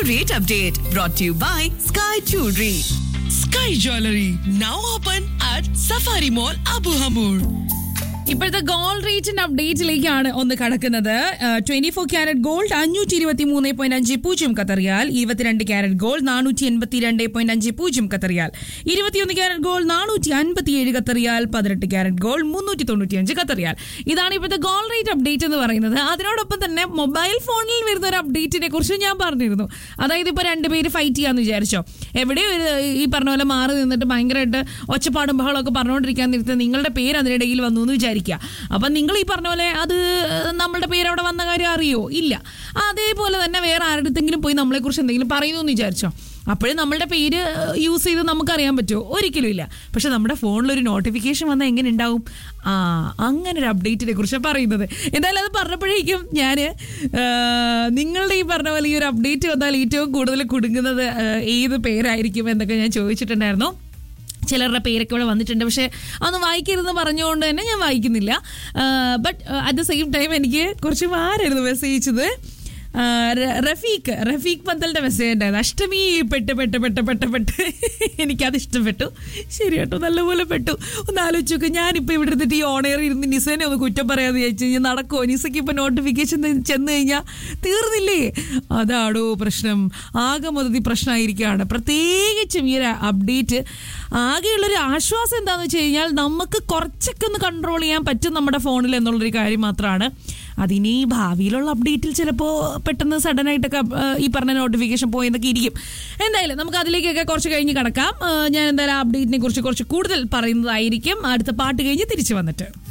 rate update brought to you by Sky Jewelry. Sky Jewelry now open at Safari Mall Abu Hamur. ഇപ്പോഴത്തെ gold റേറ്റിന്റെ അപ്ഡേറ്റിലേക്കാണ് ഒന്ന് കടക്കുന്നത് twenty four carat gold അഞ്ഞൂറ്റി ഇരുപത്തി മൂന്ന് പോയിന്റ് അഞ്ച് പൂജ്യം കത്തറിയാൽ ഇരുപത്തിരണ്ട് ക്യാരറ്റ് ഗോൾഡ് നാനൂറ്റി എൺപത്തി രണ്ട് പോയിന്റ് അഞ്ച് പൂജ്യം കത്തറിയാൽ ഇരുപത്തിയൊന്ന് ക്യാരറ്റ് ഗോൾഡ് നാനൂറ്റി അൻപത്തി ഏഴ് കത്തറിയാൽ പതിനെട്ട് ക്യാരറ്റ് ഗോൾഡ് മുന്നൂറ്റി തൊണ്ണൂറ്റി അഞ്ച് കത്തറിയാൽ ഇതാണ് ഇപ്പോഴത്തെ ഗോൾഡ് റേറ്റ് അപ്ഡേറ്റ് എന്ന് പറയുന്നത് അതിനോടൊപ്പം തന്നെ മൊബൈൽ ഫോണിൽ വരുന്ന ഒരു അപ്ഡേറ്റിനെ കുറിച്ച് ഞാൻ പറഞ്ഞിരുന്നു അതായത് ഇപ്പൊ രണ്ടുപേര് ഫൈറ്റ് ചെയ്യാന്ന് വിചാരിച്ചോ എവിടെയോ ഒരു ഈ പറഞ്ഞ പോലെ മാറി നിന്നിട്ട് ഭയങ്കരമായിട്ട് ഒച്ചപ്പാടും ബഹളമൊക്കെ പറഞ്ഞുകൊണ്ടിരിക്കാൻ നേരത്തെ നിങ്ങളുടെ പേര് അതിനിടയിൽ വന്നു എന്ന് വിചാരിക്കുക അപ്പം നിങ്ങൾ ഈ പറഞ്ഞ പോലെ അത് നമ്മളുടെ പേര് അവിടെ വന്ന കാര്യം അറിയോ ഇല്ല അതേപോലെ തന്നെ വേറെ ആരുടെങ്കിലും പോയി നമ്മളെക്കുറിച്ച് എന്തെങ്കിലും പറയുന്നു എന്ന് വിചാരിച്ചോ അപ്പോഴും നമ്മളുടെ പേര് യൂസ് ചെയ്ത് നമുക്കറിയാൻ പറ്റുമോ ഒരിക്കലും ഇല്ല പക്ഷെ നമ്മുടെ ഫോണിലൊരു നോട്ടിഫിക്കേഷൻ വന്നാൽ എങ്ങനെ ഉണ്ടാവും ആ അങ്ങനെ ഒരു അപ്ഡേറ്റിനെ കുറിച്ച് പറയുന്നത് എന്തായാലും അത് പറഞ്ഞപ്പോഴേക്കും ഞാൻ നിങ്ങളുടെ ഈ പറഞ്ഞ പോലെ ഈ ഒരു അപ്ഡേറ്റ് വന്നാൽ ഏറ്റവും കൂടുതൽ കുടുങ്ങുന്നത് ആ, ഏത് പേരായിരിക്കും എന്നൊക്കെ ഞാൻ ചോദിച്ചിട്ടുണ്ടായിരുന്നു ചിലരുടെ പേരൊക്കെ ഇവിടെ വന്നിട്ടുണ്ട് പക്ഷേ അതൊന്നും വായിക്കരുതെന്ന് പറഞ്ഞുകൊണ്ട് തന്നെ ഞാൻ വായിക്കുന്നില്ല but at the same time എനിക്ക് കുറച്ച് മാരായിരുന്നു മെസ്സേജ് അയച്ചത് ആ, ര- റഫീഖ് റഫീഖ് പന്തലിന്റെ മെസ്സേജ് ഉണ്ടായിരുന്നു അഷ്ടമി പെട്ട് പെട്ട് പെട്ട് പെട്ട് പെട്ട് എനിക്കത് ഇഷ്ടപ്പെട്ടു ശരി കേട്ടോ നല്ലപോലെ പെട്ടു ഒന്ന് ആലോചിച്ച് നോക്ക് ഞാനിപ്പോൾ ഇവിടെ ഇരുന്നിട്ട് ഈ ഓണയർ ഇരുന്ന് നിസേനെ ഒന്ന് കുറ്റം പറയാന്ന് വിചാരിച്ചു കഴിഞ്ഞാൽ നടക്കുമോ നിസയ്ക്ക് ഇപ്പം നോട്ടിഫിക്കേഷൻ ചെന്ന് കഴിഞ്ഞാൽ തീർന്നില്ലേ അതാടോ പ്രശ്നം ആകെ മൊത്തത്തിൽ പ്രശ്നമായിരിക്കുകയാണ് പ്രത്യേകിച്ചും ഈ ഒരു അപ്ഡേറ്റ് ആകെയുള്ളൊരു ആശ്വാസം എന്താണെന്ന് വെച്ച് കഴിഞ്ഞാൽ നമുക്ക് കുറച്ചൊക്കെ ഒന്ന് കൺട്രോൾ ചെയ്യാൻ പറ്റും നമ്മുടെ ഫോണിൽ എന്നുള്ളൊരു കാര്യം മാത്രമാണ് അതിനി ഭാവിയിലുള്ള അപ്ഡേറ്റിൽ ചിലപ്പോൾ പെട്ടെന്ന് സഡൻ ആയിട്ടൊക്കെ ആ, ഈ പറഞ്ഞ നോട്ടിഫിക്കേഷൻ പോയെന്നൊക്കെ ഇരിക്കും എന്തായാലും നമുക്ക് അതിലേക്കൊക്കെ കുറച്ച് കഴിഞ്ഞ് കിടക്കാം ആ, ഞാൻ എന്തായാലും അപ്ഡേറ്റിനെ കുറിച്ച് കുറച്ച് കൂടുതൽ പറയുന്നതായിരിക്കും അടുത്ത പാട്ട് കഴിഞ്ഞ് തിരിച്ചു വന്നിട്ട്